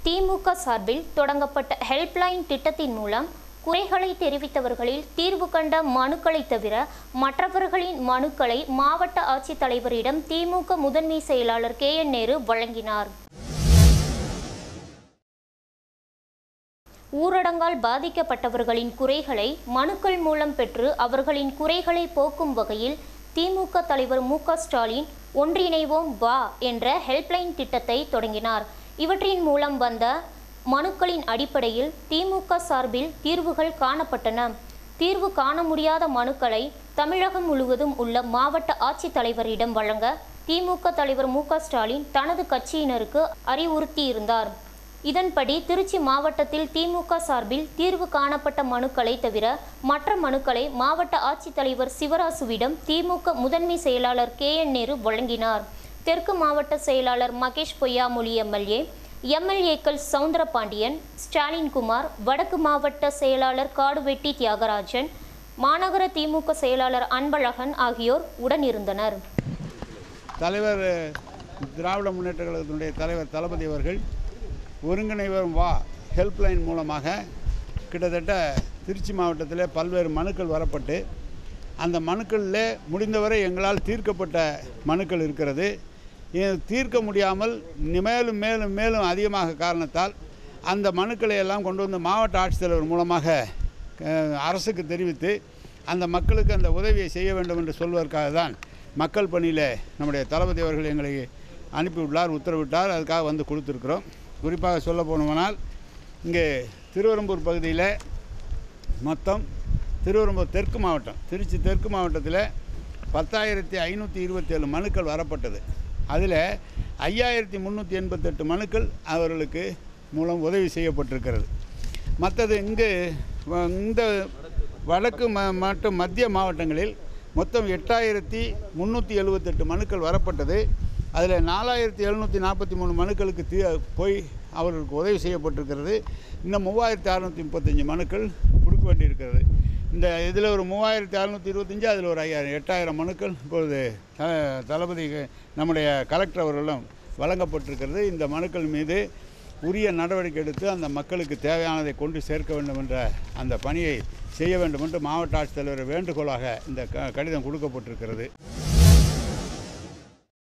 திமுக சார்பில் தொடங்கப்பட்ட ஹெல்ப்லைன் திட்டத்தின் மூலம் குறைகளை தெரிவித்தவர்களில் தீர்வு கண்ட மனுக்களை தவிர மற்றவர்களின் மனுக்களை மாவட்ட ஆட்சித்தலைவரிடம் திமுக முதன்மை செயலாளர் கே என் நேரு வழங்கினார் ஊரடங்கால் பாதிக்கப்பட்டவர்களின் குறைகளை மனுக்கள் மூலம் பெற்று அவர்களின் குறைகளை போக்கும் வகையில் திமுக தலைவர் மு க ஸ்டாலின் ஒன்றிணைவோம் வா என்ற ஹெல்ப்லைன் திட்டத்தை தொடங்கினார் இவற்றின் மூலம் வந்த மனுக்களின் அடிப்படையில் திமுக சார்பில் தீர்வுகள் காணப்பட்டன தீர்வு காண முடியாத மனுக்களை தமிழகம் முழுவதும் உள்ள மாவட்ட ஆட்சித்தலைவரிடம் வழங்க திமுக தலைவர் மு க ஸ்டாலின் தனது கட்சியினருக்கு அறிவுறுத்தியிருந்தார் இதன்படி திருச்சி மாவட்டத்தில் திமுக சார்பில் தீர்வு காணப்பட்ட மனுக்களை தவிர மற்ற மனுக்களை மாவட்ட ஆட்சித்தலைவர் சிவராசுவிடம் திமுக முதன்மை செயலாளர் கே என் நேரு வழங்கினார் தெற்கு மாவட்ட செயலாளர் மகேஷ் பொய்யாமொழி எம்எல்ஏ எம்எல்ஏக்கள் சவுந்தரபாண்டியன் ஸ்டாலின் குமார் வடக்கு மாவட்ட செயலாளர் காடுவெட்டி தியாகராஜன் மாநகர திமுக செயலாளர் அன்பழகன் ஆகியோர் உடனிருந்தனர் தலைவர் திராவிட முன்னேற்ற கழகத்தினுடைய தலைவர் தளபதி அவர்கள் ஒருங்கிணைவரும் வா ஹெல்ப்லைன் மூலமாக கிட்டத்தட்ட திருச்சி மாவட்டத்தில் பல்வேறு மனுக்கள் வரப்பட்டு அந்த மனுக்களில் முடிந்தவரை எங்களால் தீர்க்கப்பட்ட மனுக்கள் இருக்கிறது இது தீர்க்க முடியாமல் நி- மேலும் மேலும் மேலும் அதிகமாக காரணத்தால் அந்த மனுக்களை எல்லாம் கொண்டு வந்து மாவட்ட ஆட்சித்தலைவர் மூலமாக அஹ், அரசுக்கு தெரிவித்து அந்த மக்களுக்கு அந்த உதவியை செய்ய வேண்டும் என்று சொல்வதற்காக தான் மக்கள் பணியில் நம்முடைய தளபதி அவர்கள் எங்களை அனுப்பிவிட்டார் உத்தரவிட்டார் அதுக்காக வந்து கொடுத்துருக்குறோம் குறிப்பாக சொல்ல போனோம்னால் இங்கே திருவெரும்பூர் பகுதியில் மொத்தம் திருவெரும்பூர் தெற்கு மாவட்டம் திருச்சி தெற்கு மாவட்டத்தில் பத்தாயிரத்தி ஐநூற்றி இருபத்தேழு மனுக்கள் வரப்பட்டது அதில் ஐயாயிரத்தி முந்நூற்றி எண்பத்தெட்டு மனுக்கள் அவர்களுக்கு மூலம் உதவி செய்யப்பட்டிருக்கிறது மற்றது இங்கு வ- இந்த வடக்கு ம மற்றும் மத்திய மாவட்டங்களில் மொத்தம் எட்டாயிரத்தி முந்நூற்றி எழுபத்தெட்டு மனுக்கள் வரப்பட்டது அதில் நாலாயிரத்தி எழுநூற்றி நாற்பத்தி மூணு மனுக்களுக்கு தீ போய் அவர்களுக்கு உதவி செய்யப்பட்டிருக்கிறது இன்னும் மூவாயிரத்தி அறநூற்றி முப்பத்தஞ்சு மனுக்கள் கொடுக்க வேண்டியிருக்கிறது இந்த இதில் ஒரு மூவாயிரத்தி அறநூற்றி இருபத்தஞ்சு அதில் ஒரு ஐயாயிரம் எட்டாயிரம் மனுக்கள் இப்பொழுது த- தளபதி நம்முடைய கலெக்டர் அவர்களும் வழங்கப்பட்டிருக்கிறது இந்த மனுக்கள் மீது உரிய நடவடிக்கை எடுத்து அந்த மக்களுக்கு தேவையானதை கொண்டு சேர்க்க வேண்டும் என்ற அந்த பணியை செய்ய வேண்டும் என்று மாவட்ட ஆட்சித்தலைவர் வேண்டுகோளாக இந்த க- கடிதம் கொடுக்கப்பட்டிருக்கிறது